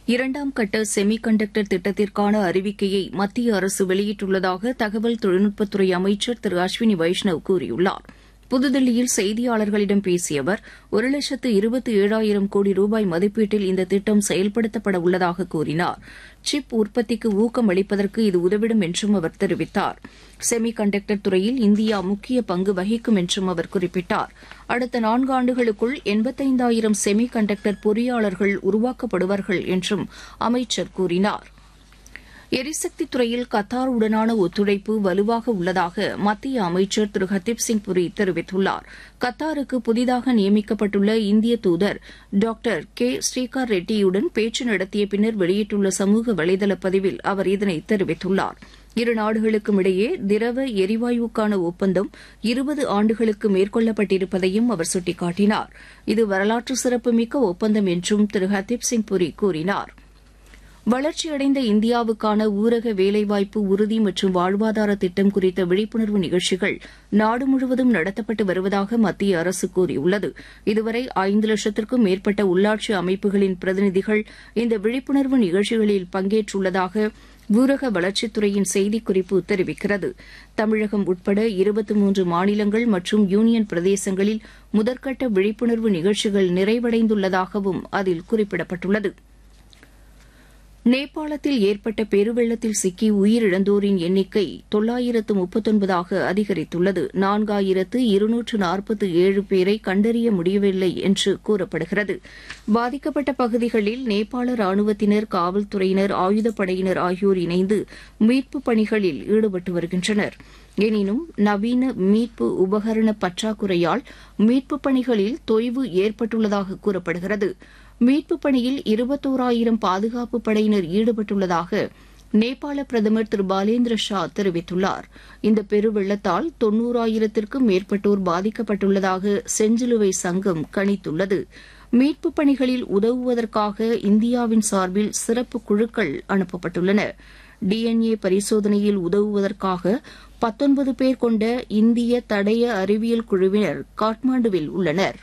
இரண்டாம் கட்ட semi conductor திட்டத்திற்கான அறிவிக்கையை மத்திய அரசு வெளியிட்டுள்ளதாக தகவல் தொழில்நுட்பத்துறை அமைச்சர் திரு அஸ்வினி வைஷ்ணவ் கூறியுள்ளார் புதுதில்லியில் செய்தியாளர்களிடம் பேசிய அவர் ஒரு லட்சத்து இருபத்தி ஏழாயிரம் கோடி ரூபாய் மதிப்பீட்டில் இந்த திட்டம் செயல்படுத்தப்பட உள்ளதாக கூறினார் சிப் உற்பத்திக்கு ஊக்கம் அளிப்பதற்கு இது உதவிடும் என்றும் அவர் தெரிவித்தார் செமி கண்டக்டர் துறையில் இந்தியா முக்கிய பங்கு வகிக்கும் என்றும் அவர் குறிப்பிட்டார் அடுத்த நான்காண்டுகளுக்குள் எண்பத்தைந்தாயிரம் செமி கண்டக்டர் பொறியாளர்கள் உருவாக்கப்படுவார்கள் என்றும் அமைச்சர் கூறினார் எரிசக்தி துறையில் கத்தாருடனான ஒத்துழைப்பு வலுவாக உள்ளதாக மத்திய அமைச்சர் திரு ஹர்தீப் சிங் புரி தெரிவித்துள்ளார் கத்தாருக்கு புதிதாக நியமிக்கப்பட்டுள்ள இந்திய தூதர் டாக்டர் கே ஸ்ரீகார் ரெட்டியுடன் பேச்சு நடத்திய பின்னர் வெளியிட்டுள்ள சமூக வலைதள பதிவில் அவர் இதனை தெரிவித்துள்ளார் இரு நாடுகளுக்கும் இடையே திரவ எரிவாயுக்கான ஒப்பந்தம் இருபது ஆண்டுகளுக்கு மேற்கொள்ளப்பட்டிருப்பதையும் அவர் சுட்டிக்காட்டினார் இது வரலாற்று சிறப்புமிக்க ஒப்பந்தம் என்றும் திரு ஹர்தீப் சிங் புரி கூறினாா் வளர்ச்சியடைந்த இந்தியாவுக்கான ஊரக வேலைவாய்ப்பு உறுதி மற்றும் வாழ்வாதார திட்டம் குறித்த விழிப்புணர்வு நிகழ்ச்சிகள் நாடு முழுவதும் நடத்தப்பட்டு வருவதாக மத்திய அரசு கூறியுள்ளது இதுவரை ஐந்து லட்சத்திற்கும் மேற்பட்ட உள்ளாட்சி அமைப்புகளின் பிரதிநிதிகள் இந்த விழிப்புணர்வு நிகழ்ச்சிகளில் பங்கேற்றுள்ளதாக ஊரக வளர்ச்சித்துறையின் செய்திக்குறிப்பு தெரிவிக்கிறது தமிழகம் உட்பட இருபத்தி மூன்று மாநிலங்கள் மற்றும் யூனியன் பிரதேசங்களில் முதற்கட்ட விழிப்புணர்வு நிகழ்ச்சிகள் நிறைவடைந்துள்ளதாகவும் அதில் குறிப்பிடப்பட்டுள்ளது நேபாளத்தில் ஏற்பட்ட பெருவெள்ளத்தில் சிக்கி உயிரிழந்தோரின் எண்ணிக்கை தொள்ளாயிரத்து முப்பத்தொன்பதாக அதிகரித்துள்ளது நான்காயிரத்து இருநூற்று நாற்பத்தி ஏழு பேரை கண்டறிய முடியவில்லை என்று கூறப்படுகிறது பாதிக்கப்பட்ட பகுதிகளில் நேபாள ராணுவத்தினர் காவல்துறையினர் ஆயுதப்படையினர் ஆகியோர் இணைந்து மீட்புப் பணிகளில் ஈடுபட்டு வருகின்றனர் எனினும் நவீன மீட்பு உபகரண பற்றாக்குறையால் மீட்புப் பணிகளில் தொய்வு ஏற்பட்டுள்ளதாக கூறப்படுகிறது மீட்புப் பணியில் இருபத்தோராயிரம் பாதுகாப்பு படையினர் ஈடுபட்டுள்ளதாக நேபாள பிரதமர் திரு பாலேந்திர ஷா தெரிவித்துள்ளார் இந்த பெருவெள்ளத்தால் தொன்னூறாயிரத்திற்கும் மேற்பட்டோர் பாதிக்கப்பட்டுள்ளதாக செஞ்சிலுவை சங்கம் கணித்துள்ளது மீட்புப் பணிகளில் உதவுவதற்காக இந்தியாவின் சார்பில் சிறப்பு குழுக்கள் அனுப்பப்பட்டுள்ளன டிஎன்ஏ பரிசோதனையில் உதவுவதற்காக பத்தொன்பது பேர் கொண்ட இந்திய தடய அறிவியல் குழுவினர் காட்மாண்டுவில் உள்ளனா்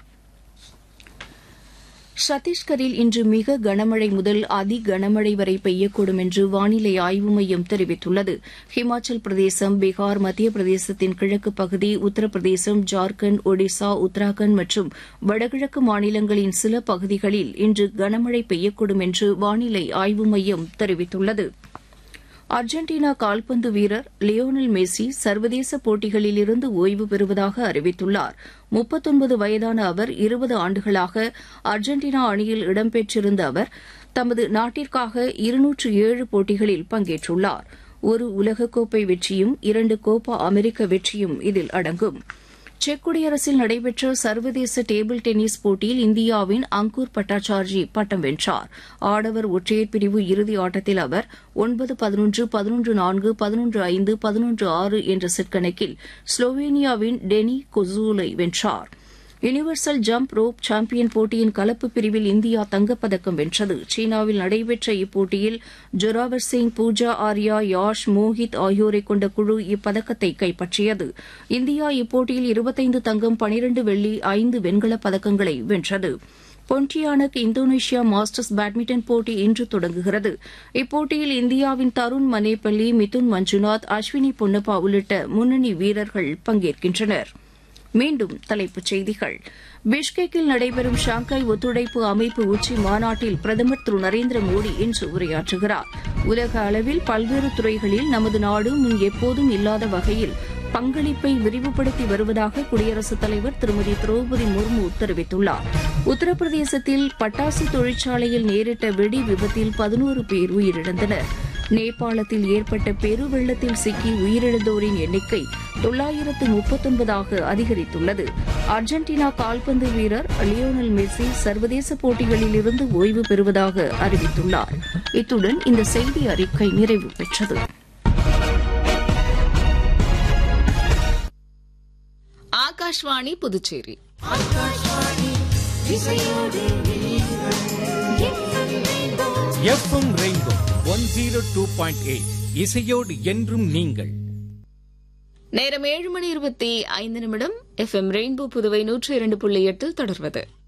சத்தீஸ்கரில் இன்று மிக கனமழை முதல் அதி கனமழை வரை பெய்யக்கூடும் என்று வானிலை ஆய்வு மையம் தெரிவித்துள்ளது ஹிமாச்சல் பிரதேசம் பீகார் மத்திய பிரதேசத்தின் கிழக்கு பகுதி உத்தரப்பிரதேசம் ஜார்க்கண்ட் ஒடிசா உத்தராகண்ட் மற்றும் வடகிழக்கு மாநிலங்களின் சில பகுதிகளில் இன்று கனமழை பெய்யக்கூடும் என்று வானிலை ஆய்வு மையம் தெரிவித்துள்ளது அர்ஜென்டினா கால்பந்து வீரர் லியோனல் மெஸ்ஸி சர்வதேச போட்டிகளிலிருந்து ஓய்வு பெறுவதாக அறிவித்துள்ளார் முப்பத்தொன்பது வயதான அவர் இருபது ஆண்டுகளாக அர்ஜென்டினா அணியில் இடம்பெற்றிருந்த அவர் தமது நாட்டிற்காக இருநூற்று ஏழு போட்டிகளில் பங்கேற்றுள்ளார் ஒரு உலகக்கோப்பை வெற்றியும் இரண்டு கோப்பா அமெரிக்க வெற்றியும் இதில் அடங்கும் செக் குடியரசில் நடைபெற்ற சர்வதேச டேபிள் டென்னிஸ் போட்டியில் இந்தியாவின் அங்கூர் பட்டாச்சார்ஜி பட்டம் வென்றார் ஆடவர் ஒற்றையர் பிரிவு இறுதி ஆட்டத்தில் அவர் ஒன்பது பதினொன்று பதினொன்று நான்கு பதினொன்று ஐந்து பதினொன்று ஆறு என்ற செட் கணக்கில் ஸ்லோவேனியாவின் டெனி கொசூலை வென்றார் யுனிவர்சல் ஜம்ப் ரோப் சாம்பியன் போட்டியின் கலப்பு பிரிவில் இந்தியா தங்கப்பதக்கம் வென்றது சீனாவில் நடைபெற்ற இப்போட்டியில் ஜொராவர் சிங் பூஜா ஆர்யா யாஷ் மோஹித் ஆகியோரை கொண்ட குழு இப்பதக்கத்தை கைப்பற்றியது இந்தியா இப்போட்டியில் இருபத்தைந்து தங்கம் பனிரண்டு வெள்ளி ஐந்து வெண்கலப் பதக்கங்களை வென்றது பொன்டியானக் இந்தோனேஷியா மாஸ்டர்ஸ் பேட்மிண்டன் போட்டி இன்று தொடங்குகிறது இப்போட்டியில் இந்தியாவின் தருண் மனேபள்ளி மிதுன் மஞ்சுநாத் அஸ்வினி பொன்னப்பா உள்ளிட்ட முன்னணி வீரர்கள் பங்கேற்கின்றனா் மீண்டும் தலைப்புச் செய்திகள் பிஷ்கெக்கில் நடைபெறும் ஷாங்காய் ஒத்துழைப்பு அமைப்பு உச்சி மாநாட்டில் பிரதமர் திரு நரேந்திர மோடி இன்று உரையாற்றுகிறார் உலக அளவில் பல்வேறு துறைகளில் நமது நாடு முன் எப்போதும் இல்லாத வகையில் பங்களிப்பை விரிவுபடுத்தி வருவதாக குடியரசுத் தலைவர் திருமதி திரௌபதி முர்மு தெரிவித்துள்ளார் உத்தரப்பிரதேசத்தில் பட்டாசு தொழிற்சாலையில் நேரிட்ட வெடி விபத்தில் பதினோரு பேர் உயிரிழந்தனர் நேபாளத்தில் ஏற்பட்ட பெருவெள்ளத்தில் சிக்கி உயிரிழந்தோரின் எண்ணிக்கை தொள்ளாயிரத்து முப்பத்தொன்பதாக அதிகரித்துள்ளது அர்ஜென்டினா கால்பந்து வீரர் லியோனல் மெஸ்ஸி சர்வதேச போட்டிகளில் இருந்து ஓய்வு பெறுவதாக அறிவித்துள்ளார் இத்துடன் இந்த செய்தி அறிக்கை நிறைவு பெற்றது Akashvani Puducherry FM rainbow one zero two point eight இசையோடு என்றும் நீங்கள் நேரம் ஏழு மணி இருபத்தி ஐந்து நிமிடம் எஃப் எம் ரெயின்போ புதுவை நூற்றி இரண்டு புள்ளி எட்டில் தொடர்வது